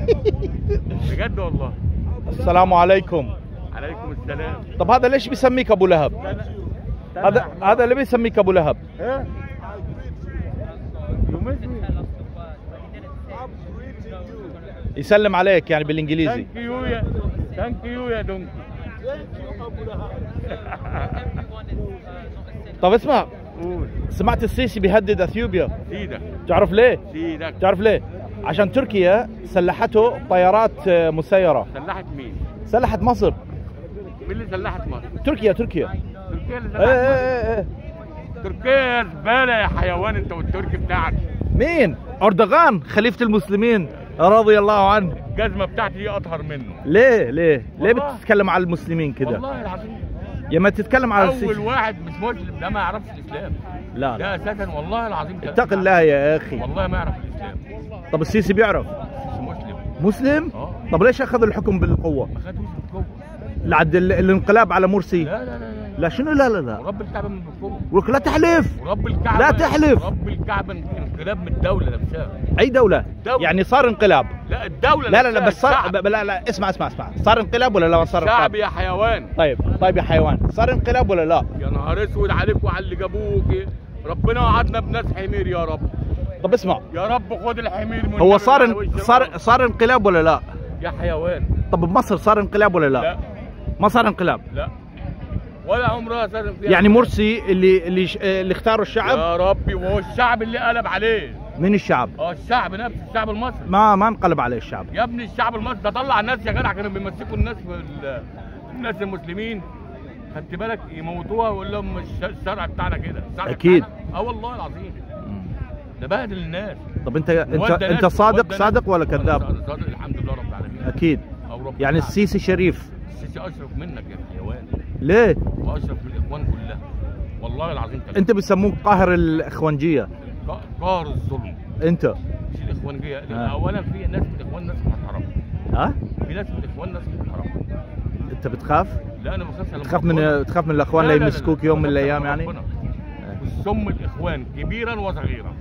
بجد والله السلام عليكم عليكم السلام طب هذا ليش بيسميك ابو لهب هذا هذا اللي بيسميك ابو لهب ايه يسلم عليك يعني بالانجليزي ثانك يو يا ثانك يو يا دونكي طب اسمع قول سمعت السيسي بيهدد اثيوبيا سيدك تعرف ليه سيدك تعرف ليه عشان تركيا سلحته طيارات آه، مسيره سلحت مين؟ سلحت مصر مين اللي سلحت مصر؟ تركيا تركيا تركيا اللي ايه سلحت ايه مصر ايه ايه تركيا يا زباله يا حيوان انت والتركي بتاعك مين اردوغان خليفه المسلمين رضي الله عنه الجزمه بتاعتي دي اطهر منه ليه ليه ليه والله. بتتكلم على المسلمين كده والله العظيم يا ما تتكلم على اول السيسي واحد مش مسلم ده ما يعرفش الاسلام لا لا ده اساسا والله العظيم ده- اتق الله يا اخي والله ما يعرف الاسلام طب السيسي بيعرف مش مسلم مسلم اه طب ليش اخذ الحكم بالقوه ما خدوش بالقوه لعد ال- الانقلاب على مرسي لا لا لا لا لا شنو لا لا لا ورب الكعبه من بالقوه ولك لا تحلف ورب الكعبه لا تحلف. رب الكعبه انقلاب من الدوله نفسها اي دوله دولة. يعني صار انقلاب لا الدوله لا لا لا نفسها، بس صار الشعب. ب- لا لا اسمع اسمع اسمع صار انقلاب ولا لا ما صار شعب انقلاب يا حيوان طيب طيب يا حيوان صار انقلاب ولا لا يا نهار اسود عليك وعلى اللي جابوك ربنا وعدنا بناس حمير يا رب طب اسمع يا رب خد الحمير من هو النبي صار على وش صار الأرض. صار انقلاب ولا لا يا حيوان طب بمصر صار انقلاب ولا لا, لا ما صار انقلاب لا ولا عمرها صار فيها يعني مرسي اللي اللي ش- اللي اختاره الشعب يا ربي وهو الشعب اللي قلب عليه من الشعب اه الشعب نفسه الشعب المصري ما ما انقلب عليه الشعب يا ابني الشعب المصري ده طلع الناس يا جدع كانوا بيمسكوا الناس في ال- الناس المسلمين خدت بالك يموتوها ويقول لهم الش- الشرع بتاعنا كده الشرع أكيد. بتاعنا- اه والله العظيم ده بهدل الناس طب انت انت ودى انت ناس- صادق ودى صادق ناس. ولا أنا كذاب صادق الحمد لله رب العالمين اكيد او رب يعني العالمين. السيسي شريف السيسي اشرف منك يا حيوان ليه واشرف من الاخوان كلها والله العظيم كلام. انت بيسموك قاهر الاخوانجيه ق- قهر الظلم انت مش الاخوانجيه آه. اولا في ناس من الاخوان ناس محترمه ها في ناس من الاخوان ناس محترمه انت بتخاف لا انا بخاف على تخاف ربنا. من تخاف من الاخوان لا لا لا لا يمسكوك لا. يوم من بخاف على الايام يعني ربنا. والسم الاخوان كبيرا وصغيرا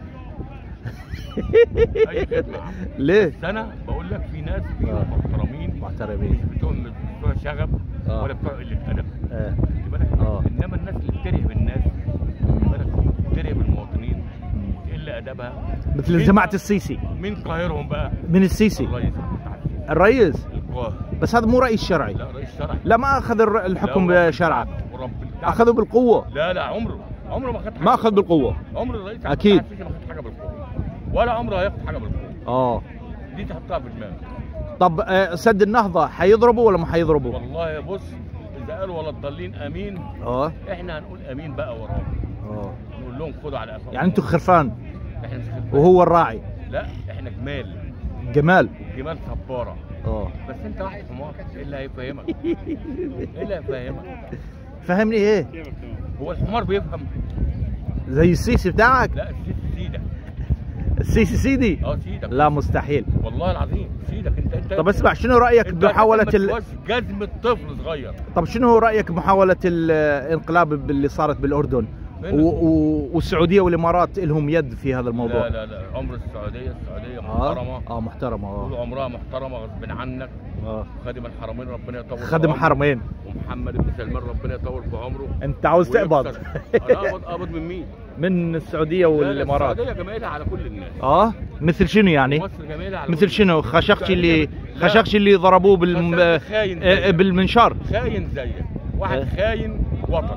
اي خدمه ليه بس انا بقول لك في ناس فيهم آه. محترمين محترمين مش بتوع مش بتوع شغب آه. ولا بتوع قله ادب آه. خدت بالك آه. انما الناس اللي بترهب بالناس خدت بالك بترهب المواطنين وتقل ادبها مثل مين- جماعه السيسي مين قاهرهم بقى؟ من السيسي الرئيس بتاع السيسي. الرئيس القاهر بس هذا مو رئيس شرعي لا رئيس شرعي لا ما اخذ الر- الحكم لا، ورب بشرعه الكعبة، ورب الكعبة. اخذه بالقوه لا لا عمره عمره ما خد حاجه ما اخذ بالقوه عمر الرئيس عبد أكيد. الفتاح السيسي ما خد حاجه بالقوه ولا عمره هياخد حاجه بالقوه اه دي تحطها في دماغك طب آه، سد النهضه حيضربوا ولا ما حيضربوا والله بص اذا قالوا ولا الضالين امين اه احنا هنقول امين بقى وراهم اه نقول لهم خدوا على قفاهم يعني انتم خرفان احنا مش خدمة. وهو الراعي لا احنا جمال جمال جمال صباره اه بس انت واحد حمار ايه اللي هيفهمك ايه اللي هيفهمك فهمني ايه هو الحمار بيفهم زي السيسي بتاعك لا السيد سيدك السيسي سيدي اه سيدك لا مستحيل والله العظيم سيدك انت انت طب اسمع شنو رايك انت بمحاوله أساساً ال... ما تسواش جزمة طفل صغير طب شنو رايك بمحاوله الانقلاب اللي صارت بالاردن فين؟ و... و... والسعوديه والامارات لهم يد في هذا الموضوع لا لا لا عمر السعودية السعودية اه محترمة اه محترمه طول اه عمرها محترمة غصب عنك اه خادم الحرمين ربنا يطول في خدم عمره. حرمين ومحمد بن سلمان ربنا يطول في عمره انت عاوز تقبض ويكسر. انا اقبض اقبض من مين؟ من السعوديه لا، لا، والامارات السعودية جميلة على كل الناس اه مثل شنو يعني مصر جميلة على مثل كل شنو الناس. خشقشي اللي لا، خشقشي اللي ضربوه بالم... خشقشي خاين آه، زيك. بالمنشار خاين زيك واحد اه. خاين وطن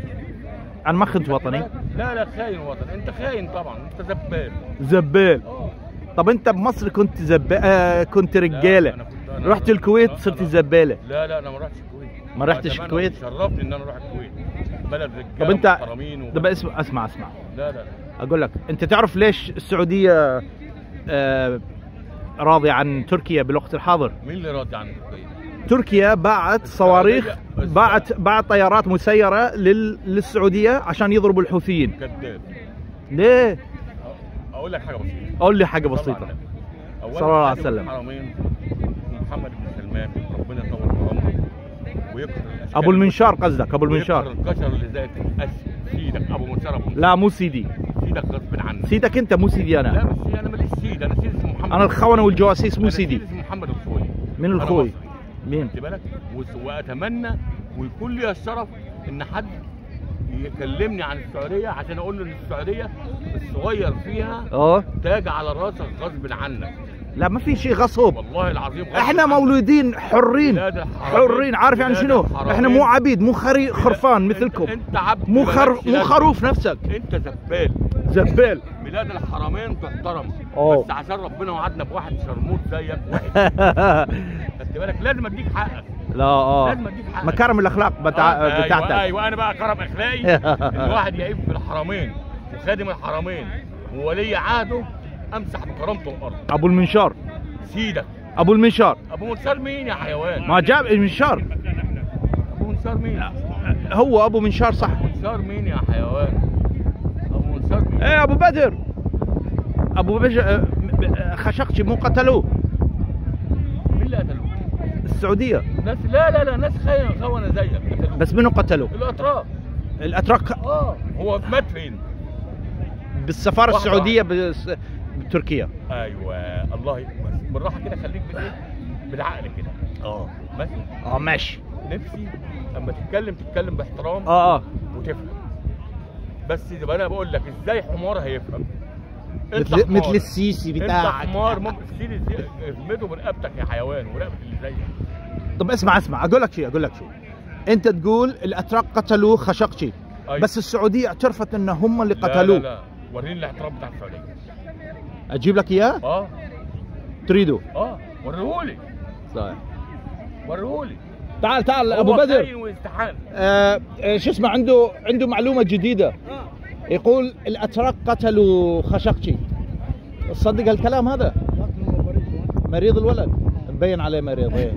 انا ما كنت وطني لا لا خاين وطن انت خاين طبعا انت زبال زبال اه طب انت بمصر كنت زب... آه كنت لا، رجاله أنا كنت- أنا- رحت الكويت أنا- صرت أنا- زباله لا لا انا ما رحتش الكويت ما رحتش أنا الكويت؟ شرفني ان انا اروح الكويت بلد رجاله طب انت محترمين و... طب اسمع اسمع اسمع لا لا لا اقول لك انت تعرف ليش السعوديه آه راضيه عن تركيا بالوقت الحاضر مين اللي راضي عن الكويت؟ تركيا باعت صواريخ باعت باعت طيارات مسيره لل... للسعوديه عشان يضربوا الحوثيين كذاب ليه أ- اقول لك حاجه بسيطه قول لي حاجه طبعاً بسيطه لا. أولاً صلى الله عليه خادم وسلم. الحرمين محمد بن سلمان ربنا يطول في عمره ويكثر الأشكال ابو المنشار قصدك ابو المنشار ويكثر القشر اللي زي أس- سيدك ابو منشار ابو لا مو سيدي سيدك غصب عنك سيدك انت مو سيدي لا انا مش انا ماليش سيد انا سيد اسمه محمد انا الخونه والجواسيس مو أنا سيدي سيد اسمه محمد من أنا الخوي مصري. مين خدت بالك وس- واتمنى ويكون لي الشرف ان حد يكلمني عن السعوديه عشان اقول له ان السعوديه الصغير فيها اه تاج على راسك غصب عنك لا ما في شيء غصب والله العظيم غصب احنا عنك. مولودين حرين بلاد الحرمين. حرين عارف يعني بلاد شنو الحرمين. احنا مو عبيد مو خري خرفان انت- مثلكم انت عبد مو خر مالكش مو لازمة. خروف نفسك انت زبال زبال بلاد الحرمين تحترم أوه. بس عشان ربنا وعدنا بواحد شرموط زيك واحد خدت بالك لازم اديك حقك لا اه لازم اديك حقك مكارم الاخلاق بتاع آه، بتاعتك ايوه ايوه انا بقى كرم اخلاقي ان واحد يعيب في الحرمين وخادم الحرمين وولي عهده امسح بكرامته الارض ابو المنشار سيدك ابو المنشار ابو منصار مين يا حيوان ما جاب المنشار ابو منصار مين هو ابو منشار صح منصار مين يا حيوان ابو منصار مين ايه ابو بدر ابو بج... خشقشي مو قتلوه مين اللي قتلوه السعوديه ناس لا لا لا ناس خاينه خونه زيك قتلوه بس منو قتلوه الاتراك الاتراك اه هو مات فين بالسفاره واحدة السعوديه بس... بتركيا ايوه الله ي- بس بالراحه كده خليك بالايه بالعقل كده اه بس اه ماشي نفسي اما تتكلم تتكلم باحترام اه اه وتفهم بس يبقى انا بقول لك ازاي حمار هيفهم أنت مثل حمار. مثل السيسي انت بتاعك حمار ممكن تشيل اهمته برقبتك يا حيوان ورقبه اللي زيك طب اسمع اسمع اقول لك شيء اقول لك شيء انت تقول الاتراك قتلوه خشقشي أيوة. بس السعوديه اعترفت ان هم اللي لا قتلوه لا لا وريني الاحترام بتاع السعوديه اجيب لك اياه اه تريده اه وريهولي صحيح وريهولي تعال تعال هو ابو بدر خاين واستحال آه آه، شو اسمه عنده عنده معلومه جديده يقول الاتراك قتلوا خشقشي تصدق هالكلام هذا مريض الولد مبين عليه مريض إيه.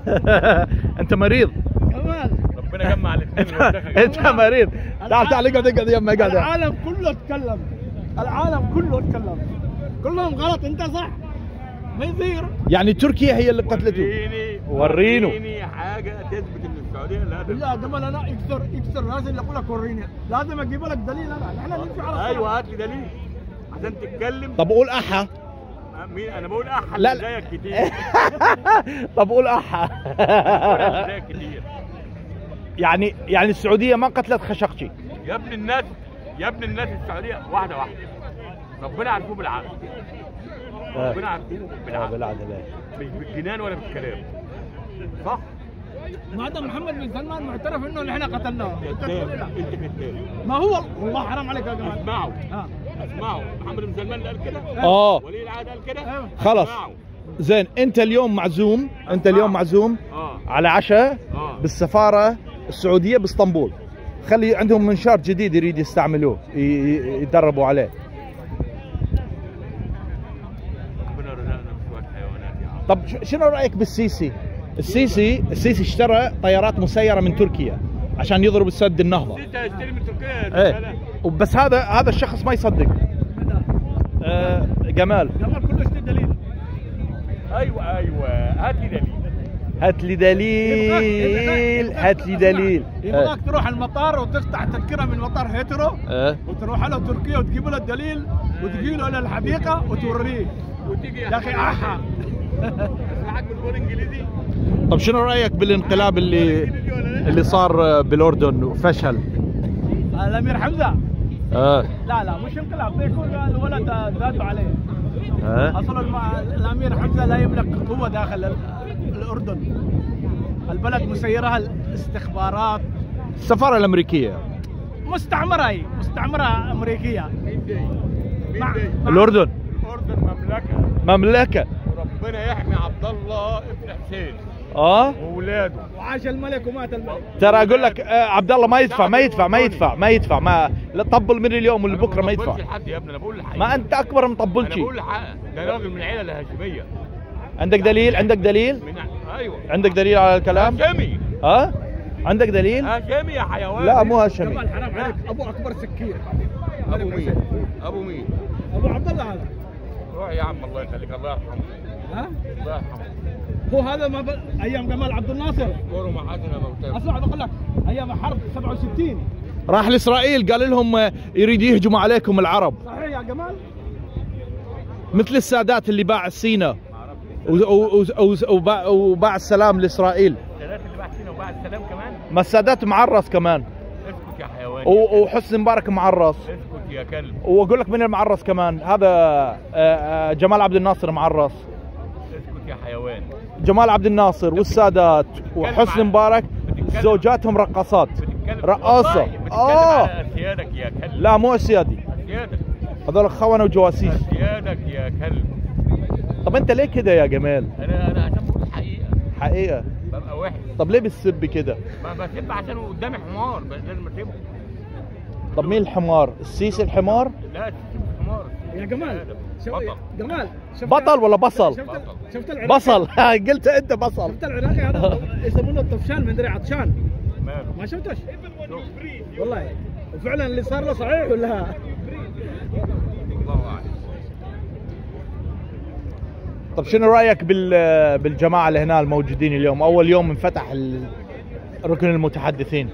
انت مريض كمال ربنا جمع الاثنين انت مريض تعال تعال اقعد اقعد يما اقعد العالم كله اتكلم العالم كله اتكلم كلهم غلط انت صح ما يصير يعني تركيا هي اللي قتلته وريني ورينه. وريني حاجه تثبت ان السعوديه لا تثبت. لا قبل انا يكسر يكسر لازم اقول لك وريني لازم اجيب لك دليل انا احنا نمشي على الصراحة. ايوه هات لي دليل عشان تتكلم طب قول احا مين انا بقول احلى لا، اللي لا. زيك كتير طب قول احا اللي زيك كتير يعني يعني السعوديه ما قتلت خشقشي يا ابن الناس يا ابن الناس السعوديه واحده واحده ربنا عارفوه بالعقل ربنا عارفوه بالعقل مش بالجنان ولا بالكلام صح؟ ما دام محمد بن سلمان معترف انه اللي احنا قتلناه أنت تقول كذاب لا. انت كذاب ما هو والله حرام عليك يا جماعه اسمعوا ها اسمعوا محمد بن سلمان اللي قال كده اه ولي العهد قال كده أيوة. خلاص اسمعوا. زين انت اليوم معزوم انت اليوم معزوم اه على عشاء اه بالسفاره السعوديه باسطنبول خلي عندهم منشار جديد يريد يستعملوه ي- ي- يتدربوا عليه ربنا رزقنا بشويه حيوانات يا عم طب ش- شنو رايك بالسيسي السيسي السيسي اشترى طيارات مسيره من تركيا عشان يضرب السد النهضه انت هتشتري من تركيا يا ايه زلمة. وبس هذا هذا الشخص ما يصدق آه جمال جمال كله اشتري دليل ايوه ايوه هات لي دليل هات لي دليل هات لي دليل يبغاك تروح المطار وتفتح تذكره من مطار هيترو آه. وتروح له تركيا وتجيب له الدليل وتجي له الحديقه وتوريه وتيجي يا اخي احا معاك بالقول انجليزي طب شنو رايك بالانقلاب اللي اللي صار بالاردن وفشل الامير حمزه اه لا لا مش انقلاب بيكون الولد زادوا عليه اه اصلا الم- الامير حمزه لا يملك قوه داخل ال- الاردن البلد مسيرها الاستخبارات السفاره الامريكيه مستعمره هي مستعمره امريكيه مع- مع- الاردن الاردن مملكه مملكه وربنا يحمي عبد الله ابن حسين اه واولاده وعاش الملك ومات الملك ترى اقول لك آه عبد الله ما يدفع ما يدفع ما يدفع ما يدفع ما لا طبل من اليوم أنا لبكره ما يدفع بطبلش لحد يا ابني انا بقول الحقيقه ما انت اكبر من انا طبلتي بقول الحقيقه ده راجل من العيله الهاشميه عندك دليل عندك دليل من ايوه عندك دليل على الكلام هاشمي ها عندك دليل هاشمي يا حيوان لا مو هاشمي جمال حرام عليك ابو اكبر سكير ابو مين ابو مين ابو عبد الله هذا روح يا عم الله يخليك الله يرحمه ها الله يرحمه هو هذا ما ب... ايام جمال عبد الناصر اذكروا محاسن موتاكم اسمع بقول لك ايام حرب 67 راح لاسرائيل قال لهم آه، يريد يهجموا عليكم العرب صحيح يا جمال مثل السادات اللي باع سينا و- و- و- وباع وباع السلام لاسرائيل الثلاث اللي بعد سنه وبعد السلام كمان ما السادات معرس كمان اسكت يا حيوان و- وحسني مبارك معرس اسكت يا كلب واقول لك من المعرس كمان هذا آه، آه، جمال عبد الناصر معرس اسكت يا حيوان جمال عبد الناصر والسادات وحسني مبارك زوجاتهم رقصات بتتكلم رقاصة والله بتتكلم اه على اسيادك يا كلب لا مو اسيادي اسيادك هذول خونة وجواسيس اسيادك يا كلب طب انت ليه كده يا جمال انا انا عشان بقول الحقيقه حقيقة ببقى وحش طب ليه بتسب كده ما بسيب عشان قدامي حمار بس لازم اسيبه طب مين الحمار السيسي الحمار لا تسيب حمار يا جمال شو بطل. جمال شفت بطل ولا بصل شفت بطل. شفت العراقي بصل قلت انت بصل شفت العراقي هذا يسمونه الطفشان من دري عطشان ماله ما شفتش شوف. والله وفعلا اللي صار له صحيح ولا الله اعلم طب شنو رايك بال بالجماعه اللي هنا الموجودين اليوم اول يوم انفتح ال- ركن المتحدثين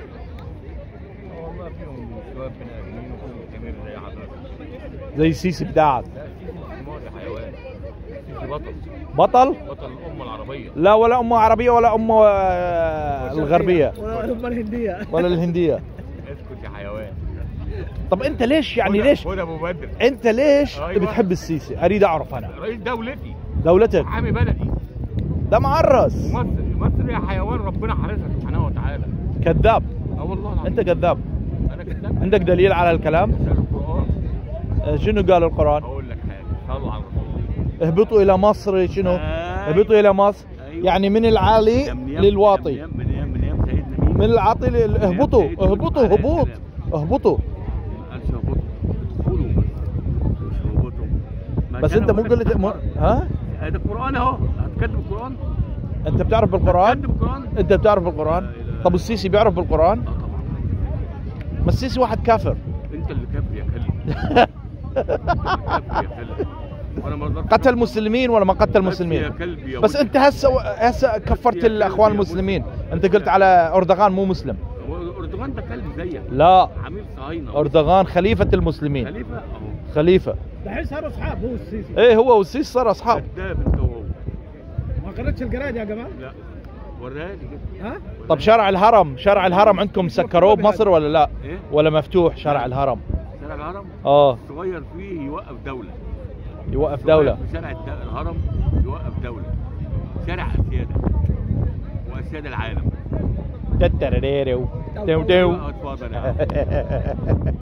والله فيهم شباب بني ادمين وفيهم كبير زي حضرتك زي سيسي بداعت لا سيسي حمار يا حيوان سيسي بطل بطل بطل الامه العربيه لا ولا امه عربيه ولا امه آه، الغربيه ولا الأمة الهنديه ولا الهنديه اسكت يا حيوان طب انت ليش يعني خد- ليش خد ابو بدر انت ليش أيوة. بتحب السيسي اريد اعرف انا رئيس دولتي دولتك حامي بلدي ده معرس مصر مصر يا حيوان ربنا حارسها سبحانه وتعالى كذاب اه والله العظيم انت كذاب انا كذاب عندك دليل على الكلام مثال القران آه، شنو قال القران اقول لك حاجه صلوا على الرسول اهبطوا الى مصر شنو أي. اهبطوا الى مصر أيوة. يعني من العالي من أيام- للواطي من أيام- من ايام من ايام سيدنا مين؟ من العاطي لل... اهبطوا سيدنا اهبطوا عليه هبوط السلام. اهبطوا ما قالش اهبطوا ادخلوا بس مش اهبطوا ما بس كان انت مو أقول لك قلت م... ها ده القران اهو هتكتب القران انت بتعرف بالقران هتكتب القران انت بتعرف بالقران لا إله طب السيسي بيعرف بالقران اه طبعا ما السيسي واحد كافر انت اللي كافر يا كلب كافر يا كلب وانا ما أقدرش- قتل مسلمين ولا ما قتل بس يا مسلمين كلب يا بس ولد. انت هسه هسه كفرت يا كلب الاخوان يا المسلمين مسلم. انت قلت على اردوغان مو مسلم هو اردوغان ده كلب زيك لا عميل صهاينه اردوغان خليفه المسلمين خليفه اهو خليفه دحين صاروا اصحاب هو السيسي ايه هو والسيسي صار اصحاب كذاب انت وهو ما قريتش القرايه يا جمال لا وريها لي كده ها طب شارع الهرم شارع الهرم عندكم سكروه بمصر ولا لا ايه ولا مفتوح شارع الهرم شارع الهرم اه صغير فيه يوقف دوله يوقف صغير دوله في شارع الد- الهرم يوقف دوله شارع السياده واسياد العالم تترريرو. تو تو اتفضل يا عم